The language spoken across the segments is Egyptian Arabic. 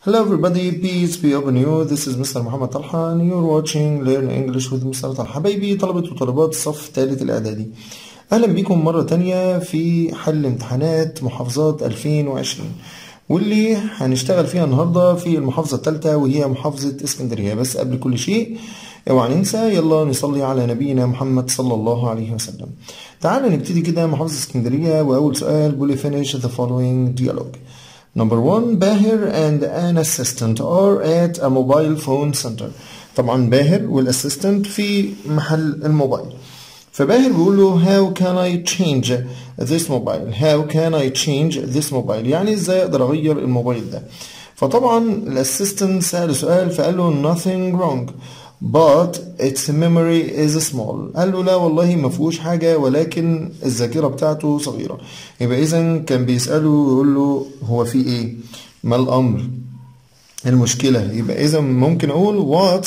Hello everybody, peace be upon you. This is Mr. محمد طلحة and you're watching Learn English with Mr. طلحة. حبايبي طلبة وطالبات الصف الثالث الإعدادي. أهلا بكم مرة تانية في حل امتحانات محافظات 2020 واللي هنشتغل فيها النهاردة في المحافظة الثالثة وهي محافظة اسكندرية بس قبل كل شيء اوعى ننسى يلا نصلي على نبينا محمد صلى الله عليه وسلم. تعال نبتدي كده محافظة اسكندرية وأول سؤال بيقول finish the following dialogue. Number one, Bahir and an assistant are at a mobile phone center. طبعا باهر والاسيستنت في محل الموبايل. فباهر بيقول له how can I change this mobile? How can I change this mobile? يعني ازاي اقدر اغير الموبايل ده؟ فطبعا الاسيستنت سأل سؤال فقال له nothing wrong but its memory is small قال له لا والله ما فيهوش حاجة ولكن الذاكرة بتاعته صغيرة يبقى إذا كان بيسأله ويقول له هو في إيه ما الأمر المشكلة يبقى إذا ممكن أقول what's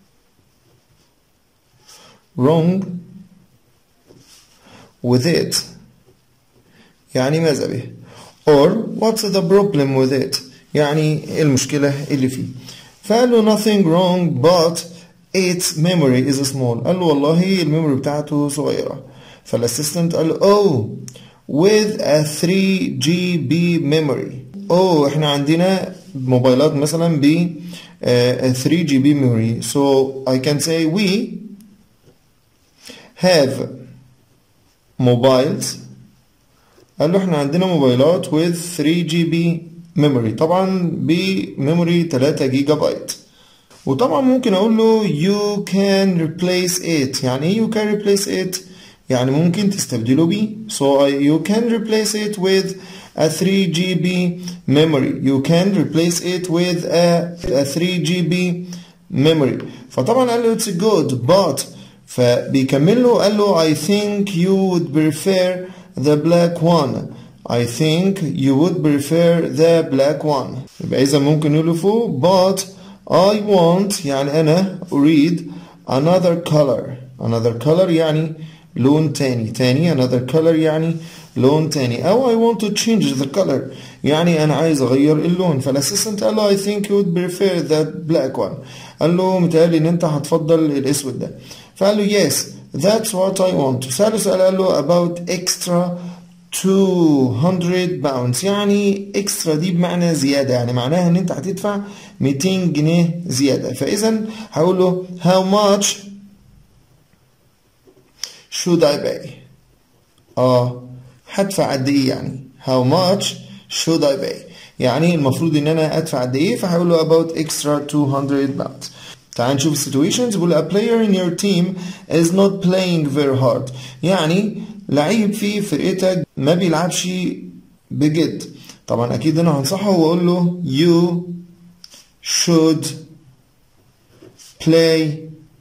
wrong with it يعني ماذا به or what's the problem with it يعني إيه المشكلة اللي فيه فقال له nothing wrong but its memory is small قال له والله الميموري بتاعته صغيرة فالاسيستنت قال له oh with a 3 GB memory oh احنا عندنا موبايلات مثلا ب uh, 3 GB memory so I can say we have mobiles قال له احنا عندنا موبايلات with 3 GB memory طبعا بميموري 3 جيجا بايت وطبعا ممكن اقول له you can replace it يعني ايه you can replace it يعني ممكن تستبدله بيه so you can replace it with a 3 GB memory you can replace it with a, a 3 GB memory فطبعا قال له it's good but فبيكمل له قال له I think you would prefer the black one I think you would prefer the black one يبقى إذا ممكن يقول له فوق but I want يعني أنا أريد another color another color يعني لون تاني تاني another color يعني لون تاني أو I want to change the color يعني أنا عايز أغير اللون فالأسيستنت قال له I think you would prefer that black one قال له متهيألي إن أنت هتفضل الأسود ده فقال له yes that's what I want سأله سؤال قال له about extra 200 باوندز يعني اكسترا دي بمعنى زياده يعني معناها ان انت هتدفع 200 جنيه زياده فاذا هقول له how much should I pay اه هدفع قد ايه يعني how much should I pay يعني المفروض ان انا ادفع قد ايه فهقول له about extra 200 باوندز تعال نشوف situations بيقول a player in your team is not playing very hard يعني لعيب في فرقتك ما بيلعبش بجد طبعا اكيد انا هنصحه واقول له you should play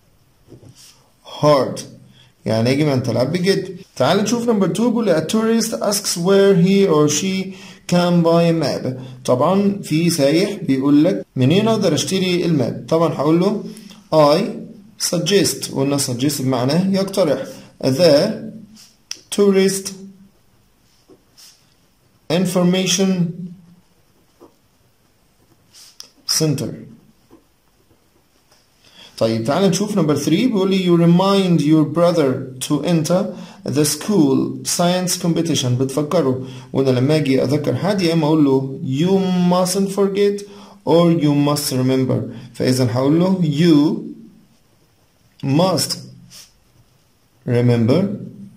hard يعني يجب ان تلعب بجد تعال نشوف نمبر 2 بيقول a tourist asks where he or she can buy a map طبعا في سايح بيقول لك منين اقدر اشتري الماب طبعا هقول له I suggest قلنا suggest بمعنى يقترح the tourist information center طيب تعال نشوف نمبر 3 بيقول لي you remind your brother to enter the school science competition بتفكره وانا لما اجي اذكر حد يا اما اقول له you mustn't forget or you must remember فاذا هقول له you must remember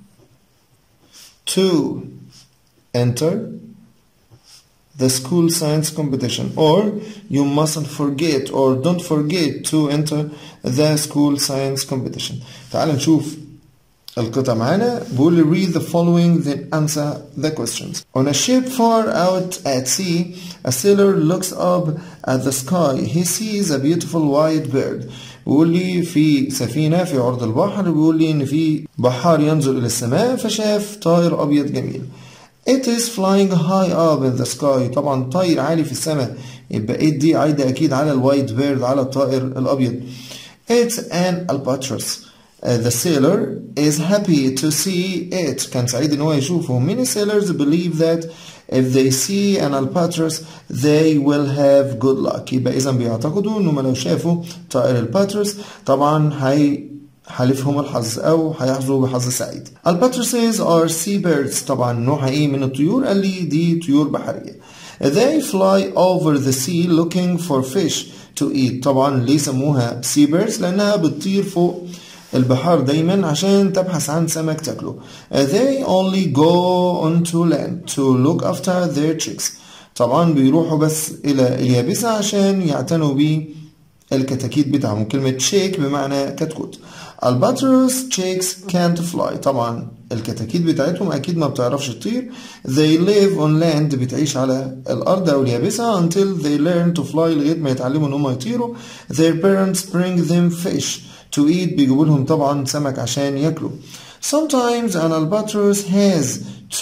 to enter the school science competition or you mustn't forget or don't forget to enter the school science competition تعال نشوف القطع معانا بيقول read the following then answer the questions on a ship far out at sea a sailor looks up at the sky he sees a beautiful white bird بيقول لي في سفينة في عرض البحر بيقول لي إن في بحار ينظر إلى السماء فشاف طائر أبيض جميل It is flying high up in the sky طبعا طاير عالي في السماء يبقى it دي عايدة أكيد على الوايت بيرد على الطائر الأبيض It's an albatross Uh, the sailor is happy to see it كان سعيد ان هو يشوفه many sailors believe that if they see an albatross they will have good luck يبقى إذا بيعتقدوا إنهم لو شافوا طائر الباتروس طبعا هي حالفهم الحظ أو هيحظوا بحظ سعيد. Albatrosses are seabirds طبعا نوعها إيه من الطيور؟ قال لي دي طيور بحرية. They fly over the sea looking for fish to eat طبعا ليه سموها seabirds؟ لأنها بتطير فوق البحار دايما عشان تبحث عن سمك تاكله. They only go onto land to look after their chicks. طبعا بيروحوا بس إلى اليابسة عشان يعتنوا بالكتاكيت بتاعهم كلمة شيك بمعنى كتكوت. Albatross chicks can't fly طبعا الكتاكيت بتاعتهم أكيد ما بتعرفش تطير they live on land بتعيش على الأرض أو اليابسة until they learn to fly لغاية ما يتعلموا إن هم يطيروا their parents bring them fish to eat بيجيبوا لهم طبعا سمك عشان ياكلوا sometimes an albatross has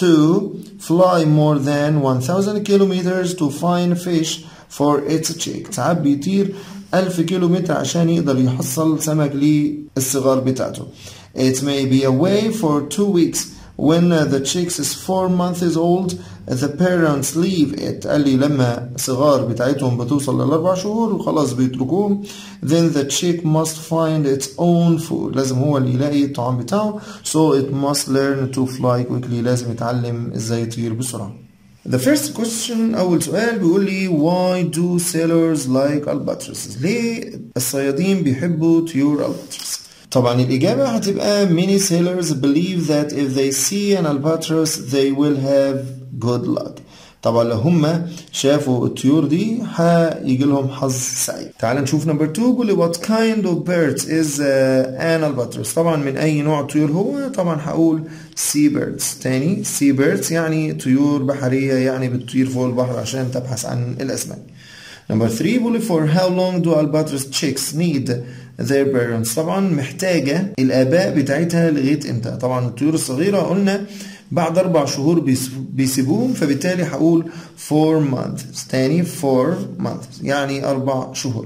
to fly more than 1000 kilometers to find fish for its chick ساعات بيطير ألف كيلو متر عشان يقدر يحصل سمك للصغار بتاعته. It may be away for two weeks. When the chicks is four months old, the parents leave it. قال لي لما صغار بتاعتهم بتوصل للأربع شهور وخلاص بيتركوهم. Then the chick must find its own food. لازم هو اللي يلاقي الطعام بتاعه. So it must learn to fly quickly. لازم يتعلم ازاي يطير بسرعة. The first question أول سؤال بيقول لي why do sailors like albatrosses؟ ليه الصيادين بيحبوا طيور albatross؟ طبعا الإجابة هتبقى many sailors believe that if they see an albatross they will have good luck. طبعا لو هم شافوا الطيور دي هيجي لهم حظ سعيد. تعال نشوف نمبر 2 بيقول لي what kind of bird is uh, an albatross؟ طبعا من أي نوع طيور هو؟ طبعا هقول sea birds. تاني sea birds يعني طيور بحرية يعني بتطير فوق البحر عشان تبحث عن الأسماك. نمبر 3 بيقول لي for how long do albatross chicks need their parents طبعا محتاجة الآباء بتاعتها لغاية امتى؟ طبعا الطيور الصغيرة قلنا بعد أربع شهور بيسيبوهم فبالتالي هقول 4 months تاني 4 months يعني أربع شهور.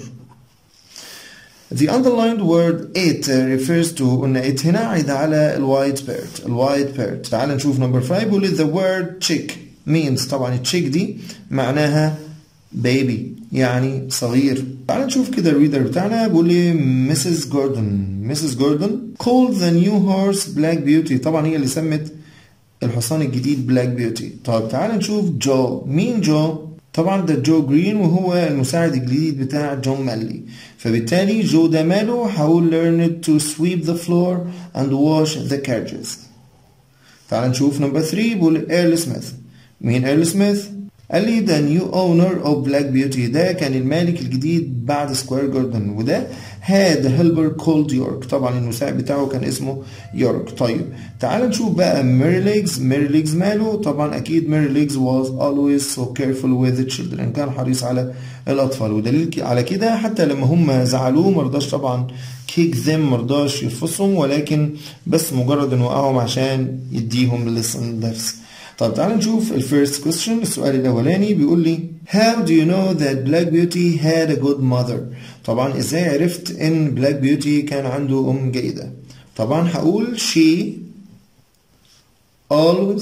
The underlined word it refers to قلنا it هنا عايدة على الوايت بيرد الوايت بيرد تعال نشوف نمبر 5 بيقول the word chick means طبعا التشيك دي معناها بيبي يعني صغير تعال نشوف كده الريدر بتاعنا بيقول لي مسز جوردن مسز جوردن called the new horse black beauty طبعا هي اللي سمت الحصان الجديد بلاك بيوتي طب تعال نشوف جو مين جو طبعا ده جو جرين وهو المساعد الجديد بتاع جون مالي فبالتالي جو ده ماله هقول learn to sweep the floor and wash the carriages تعال نشوف نمبر 3 بيقول ايرل سميث مين ايرل سميث قال لي the new owner of Black Beauty ده كان المالك الجديد بعد سكوير جوردن وده had a helper called York طبعا المساعد بتاعه كان اسمه يورك طيب تعال نشوف بقى ميري ليجز ميري ليجز ماله طبعا اكيد ميري ليجز was always so careful with the children كان حريص على الاطفال ودليل على كده حتى لما هم زعلوه مرضاش طبعا كيك ذم مرضاش يرفصهم ولكن بس مجرد انه وقعهم عشان يديهم lesson درس طب تعال نشوف الفيرست كويستشن السؤال الاولاني بيقول لي How do you know that Black Beauty had a good mother؟ طبعا ازاي عرفت ان Black Beauty كان عنده ام جيدة؟ طبعا هقول she always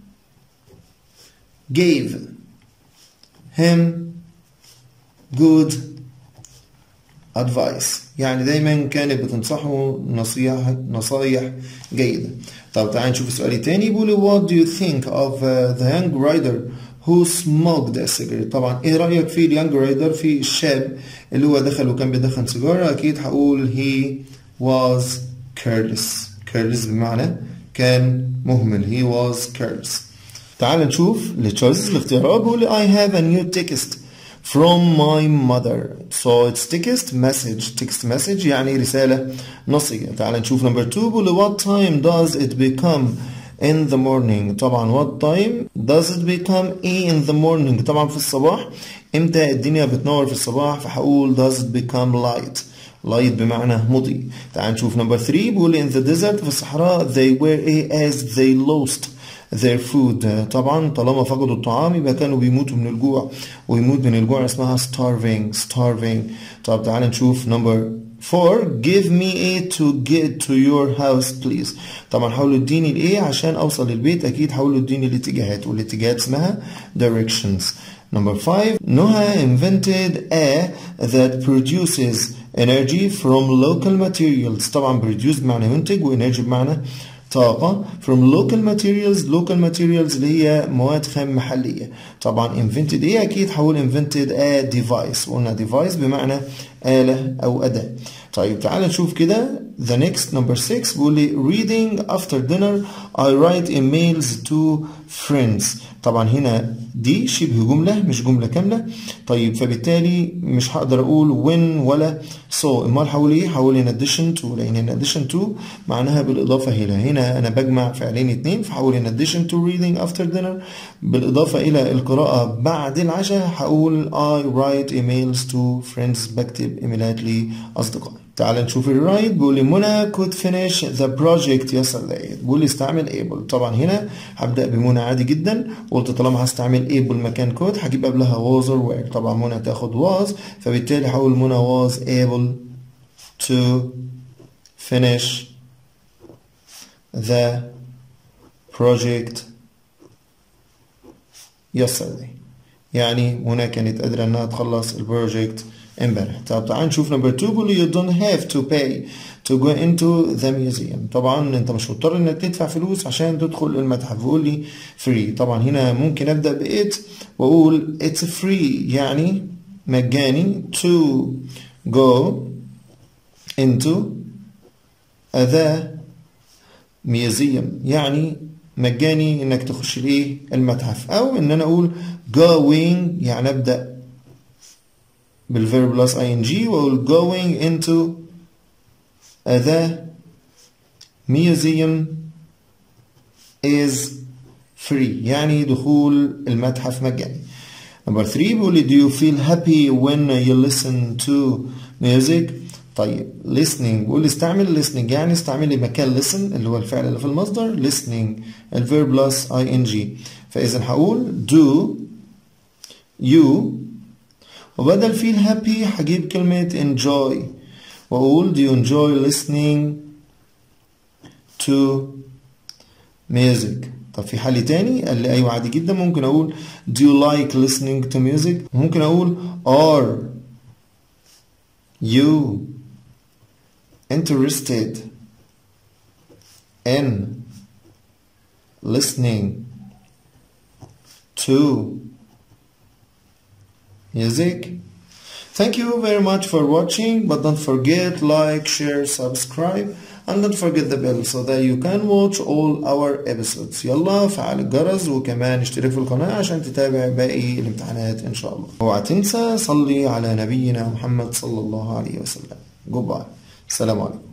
gave him good advice يعني دايما كانت بتنصحه نصيحة نصايح جيدة طب تعال نشوف السؤال التاني بيقول what do you think of uh, the young rider who smoked a cigarette طبعا ايه رأيك في اليانج رايدر في الشاب اللي هو دخل وكان بيدخن سيجارة اكيد هقول he was careless careless بمعنى كان مهمل he was careless تعال نشوف التشويسز الاختيارات بيقول I have a new text from my mother so it's text message text message يعني رسالة نصية تعال نشوف number two بيقول what time does it become in the morning طبعا what time does it become a in the morning طبعا في الصباح امتى الدنيا بتنور في الصباح فهقول does it become light light بمعنى مضي تعال نشوف number 3 بيقول in the desert في الصحراء they were a as they lost their food طبعا طالما فقدوا الطعام يبقى كانوا بيموتوا من الجوع ويموت من الجوع اسمها starving starving طب تعال نشوف number 4 give me a to get to your house please طبعا حاولوا اديني الايه عشان اوصل للبيت اكيد حاولوا اديني الاتجاهات والاتجاهات اسمها directions number 5 Noah invented a that produces energy from local materials طبعا produce بمعنى ينتج وenergy بمعنى طاقة from local materials local materials اللي هي مواد خام محلية طبعا invented ايه اكيد هقول invented a device قلنا device بمعنى آلة أو أداة طيب تعال نشوف كده the next number 6 بيقول لي reading after dinner I write emails to friends طبعا هنا دي شبه جملة مش جملة كاملة طيب فبالتالي مش هقدر أقول when ولا so امال هقول ايه هقول in addition to لأن in addition to معناها بالإضافة إلى هنا أنا بجمع فعلين اتنين فهقول in addition to reading after dinner بالإضافة إلى القراءة بعد العشاء هقول I write emails to friends بكتب إيميلات لأصدقائي تعال نشوف الرايت بيقول لي منى could finish the project yesterday بيقول لي استعمل able طبعا هنا هبدأ بمنى عادي جدا قلت طالما هستعمل able مكان could هجيب قبلها was or were طبعا منى تاخد was فبالتالي هقول منى was able to finish the project yesterday يعني منى كانت قادرة انها تخلص البروجكت امبارح طب تعال نشوف نمبر 2 بيقول you don't have to pay to go into the museum طبعا انت مش مضطر انك تدفع فلوس عشان تدخل المتحف بيقول لي free طبعا هنا ممكن ابدا ب it واقول it's free يعني مجاني to go into the museum يعني مجاني انك تخش الايه المتحف او ان انا اقول going يعني ابدا بالverb plus ing واقول going into the museum is free يعني دخول المتحف مجاني number 3 بيقول لي do you feel happy when you listen to music طيب listening بقول استعمل listening يعني استعمل لي مكان listen اللي هو الفعل اللي في المصدر listening الverb plus ing فإذا هقول do you وبدل feel happy هجيب كلمة enjoy وأقول do you enjoy listening to music طب في حل تاني قال لي أيوة عادي جدا ممكن أقول do you like listening to music ممكن أقول are you interested in listening to music. Thank you very much for watching, but don't forget like, share, subscribe, and don't forget the bell so that you can watch all our episodes. يلا فعل الجرس وكمان اشترك في القناة عشان تتابع باقي الامتحانات إن شاء الله. اوعى تنسى صلي على نبينا محمد صلى الله عليه وسلم. Goodbye. السلام عليكم.